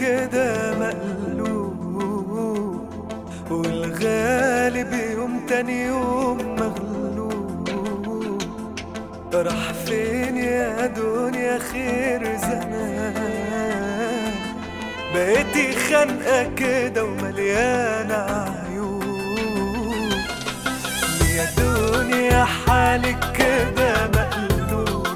كده مقلوب والغالب يوم تاني يوم مغلوب راح فين يا دنيا خير زمان بقيتي خانقة كده ومليانة عيوب يا دنيا حالك كده مقلوب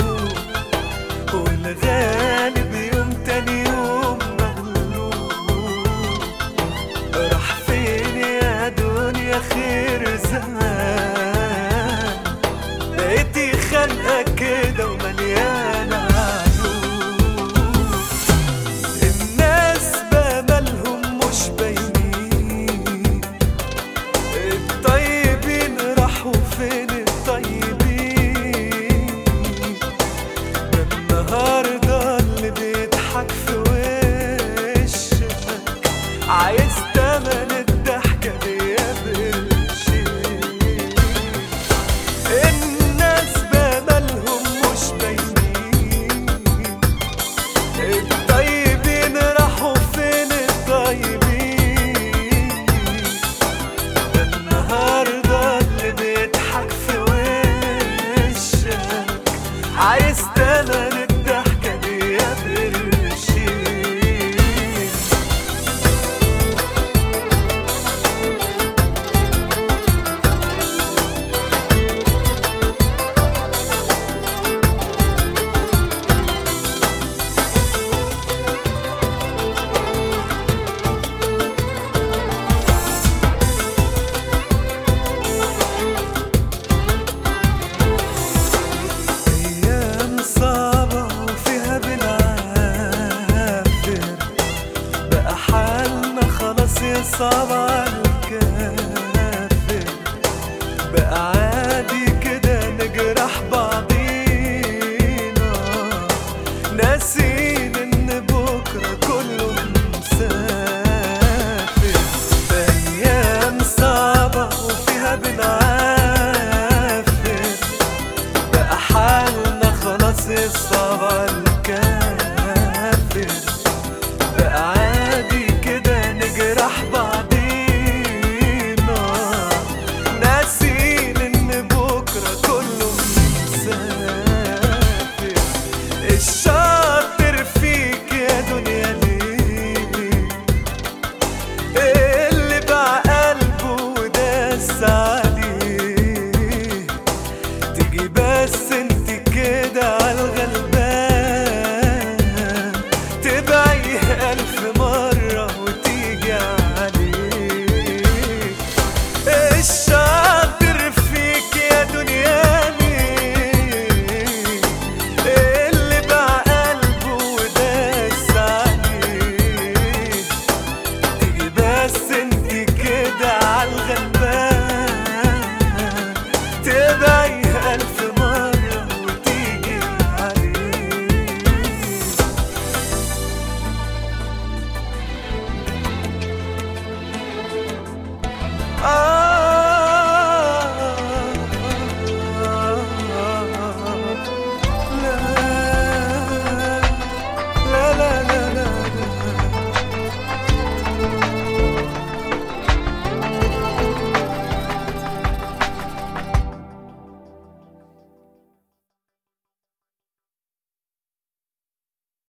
والغالب يوم تاني يوم مغلوب راح فين يا دنيا خير زمان بقيتي خانقة كده ومليانة عيوب الناس بمالهم مش باينين الطيبين راحوا فين الطيبين ده النهارده اللي بيضحك في وشك عايز تمن الضحكة دي بقرشين الناس بمالهم مش باينين الطيبين راحوا فين الطيبين ده النهارده اللي بيضحك في وشك عايز تمن الضحكة دي يا برشين أيام صعبة وفيها بنعافر بقى حالنا خلاص يصعب على الكافر بقى عادي كده نجرح بعضينا ناسين إن بكرة كله مسافر أيام صعبة وفيها بنعافر بقى حالنا خلاص يصعب